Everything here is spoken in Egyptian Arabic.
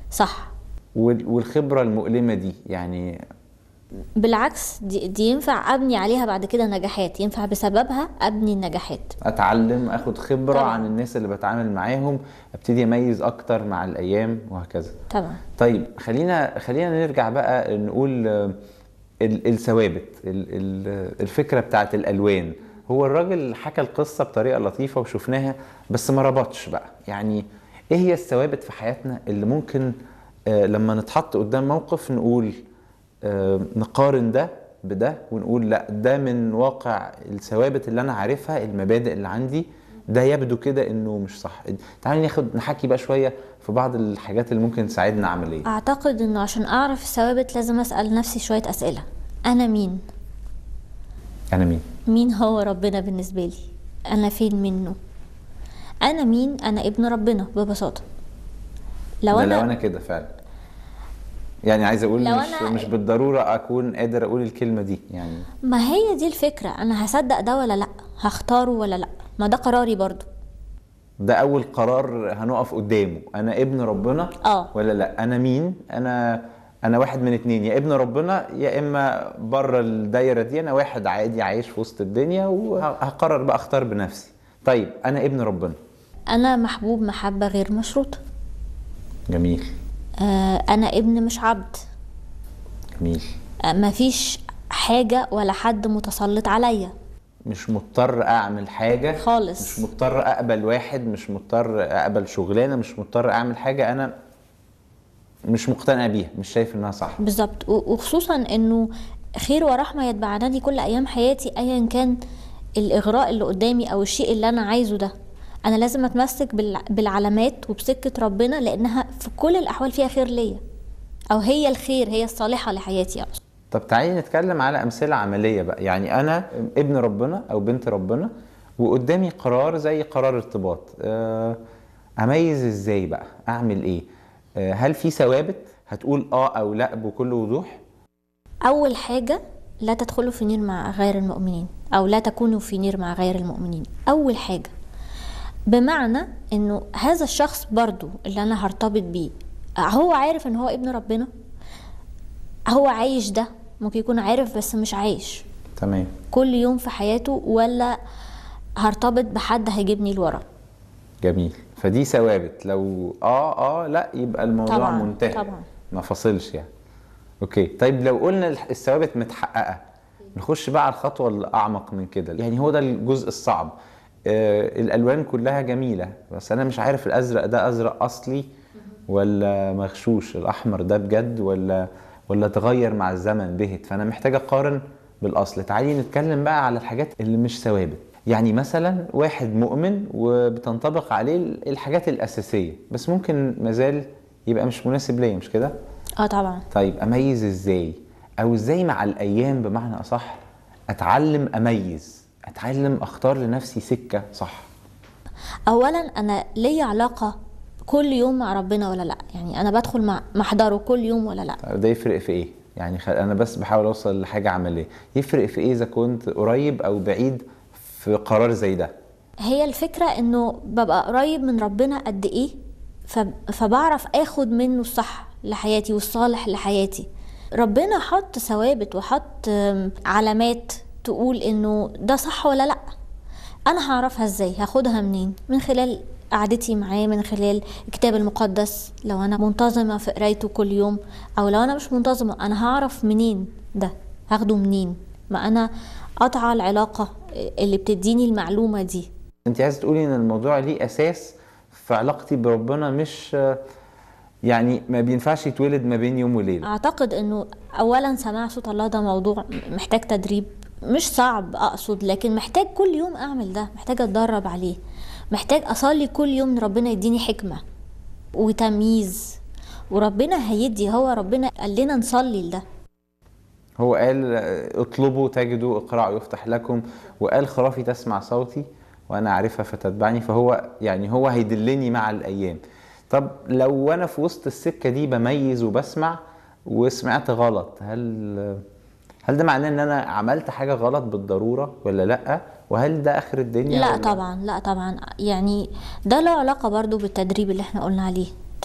صح وال- والخبره المؤلمه دي يعني بالعكس دي, دي ينفع ابني عليها بعد كده نجاحات ينفع بسببها ابني النجاحات اتعلم اخد خبره طبعاً. عن الناس اللي بتعامل معاهم ابتدي اميز اكتر مع الايام وهكذا طبعا طيب خلينا خلينا نرجع بقى نقول آه، ال- الثوابت ال- ال- الفكره بتاعت الالوان هو الراجل حكى القصه بطريقه لطيفه وشفناها بس ما ربطش بقى يعني ايه هي الثوابت في حياتنا اللي ممكن آه، لما نتحط قدام موقف نقول آه، نقارن ده بده ونقول لا ده من واقع الثوابت اللي انا عارفها المبادئ اللي عندي ده يبدو كده انه مش صح تعالي ناخد نحكي بقى شويه في بعض الحاجات اللي ممكن تساعدنا عمليا اعتقد انه عشان اعرف الثوابت لازم اسال نفسي شويه اسئله انا مين انا مين مين هو ربنا بالنسبه لي انا فين منه انا مين انا ابن ربنا ببساطه لو ده انا, لو انا كده فعلا يعني عايز اقول لو مش أنا- مش بالضروره اكون قادر اقول الكلمه دي يعني ما هي دي الفكره انا هصدق ده ولا لا هختاره ولا لا ما ده قراري برضو ده اول قرار هنقف قدامه انا ابن ربنا اه. ولا لا انا مين انا انا واحد من اتنين يا ابن ربنا يا اما بره الدايره دي انا واحد عادي عايش في وسط الدنيا وهقرر بقى اختار بنفسي طيب انا ابن ربنا انا محبوب محبه غير مشروطه جميل آه انا ابن مش عبد جميل آه مفيش حاجه ولا حد متسلط عليا مش مضطر اعمل حاجه خالص. مش مضطر اقبل واحد مش مضطر اقبل شغلانه مش مضطر اعمل حاجه انا مش مقتنع بيها مش شايف انها صح بالظبط و- وخصوصا انه خير ورحمه يتبعنني كل ايام حياتي ايا كان الاغراء اللي قدامي او الشيء اللي انا عايزه ده انا لازم اتمسك بالع- بالعلامات وبسكه ربنا لانها في كل الاحوال فيها خير ليا او هي الخير هي الصالحه لحياتي اقصد طب تعالي نتكلم على امثله عمليه بقى يعني انا ابن ربنا او بنت ربنا وقدامي قرار زي قرار ارتباط آه، اميز ازاي بقى اعمل ايه آه، هل في ثوابت هتقول اه او لا بكل وضوح اول حاجه لا تدخلوا في نير مع غير المؤمنين او لا تكونوا في نير مع غير المؤمنين اول حاجه بمعنى انه هذا الشخص برضو اللي انا هرتبط بيه هو عارف ان هو ابن ربنا هو عايش ده ممكن يكون عارف بس مش عايش تمام كل يوم في حياته ولا هرتبط بحد هيجيبني لورا جميل فدي ثوابت لو اه اه لا يبقى الموضوع طبعاً، منتهي طبعاً. ما فاصلش يعني اوكي طيب لو قلنا الح- الثوابت متحققه نخش بقى على الخطوه الاعمق من كده يعني هو ده الجزء الصعب آه الالوان كلها جميله بس انا مش عارف الازرق ده ازرق اصلي ولا مغشوش الاحمر ده بجد ولا ولا اتغير مع الزمن بهت فانا محتاج اقارن بالاصل تعالي نتكلم بقى على الحاجات اللي مش ثوابت يعني مثلا واحد مؤمن وبتنطبق عليه الحاجات الاساسيه بس ممكن مازال يبقى مش مناسب ليا مش كده اه طبعا طيب اميز ازاي او ازاي مع الايام بمعنى اصح اتعلم اميز اتعلم اختار لنفسي سكه صح اولا انا ليا علاقه كل يوم مع ربنا ولا لا يعني انا بدخل مع محضره كل يوم ولا لا طيب ده يفرق في ايه يعني خل... انا بس بحاول اوصل لحاجه عمليه يفرق في ايه اذا كنت قريب او بعيد في قرار زي ده هي الفكرة انه ببقى قريب من ربنا قد ايه فب- فبعرف اخد منه الصح لحياتي والصالح لحياتي ربنا حط ثوابت وحط آم، علامات تقول انه ده صح ولا لا انا هعرفها ازاي هاخدها منين من خلال قعدتي معاه من خلال الكتاب المقدس لو انا منتظمة في قرايته كل يوم او لو انا مش منتظمة انا هعرف منين ده هاخده منين ما انا قطع العلاقة اللي بتديني المعلومة دي انت عايز تقولي ان الموضوع ليه اساس في علاقتي بربنا مش يعني ما بينفعش يتولد ما بين يوم وليله اعتقد انه اولا سماع صوت الله ده موضوع محتاج تدريب مش صعب اقصد لكن محتاج كل يوم اعمل ده محتاج اتدرب عليه محتاج اصلي كل يوم ان ربنا يديني حكمة وتمييز وربنا هيدي هو ربنا قال لنا نصلي لده هو قال آه، اطلبوا تجدوا اقرأوا يفتح لكم وقال خرافي تسمع صوتي وانا اعرفها فتتبعني فهو يعني هو هيدلني مع الايام طب لو انا في وسط السكه دي بميز وبسمع وسمعت غلط هل هل ده معناه ان انا عملت حاجه غلط بالضروره ولا لا وهل ده اخر الدنيا لا ولا- طبعا لا طبعا يعني ده له علاقة برضو بالتدريب اللي احنا قلنا عليه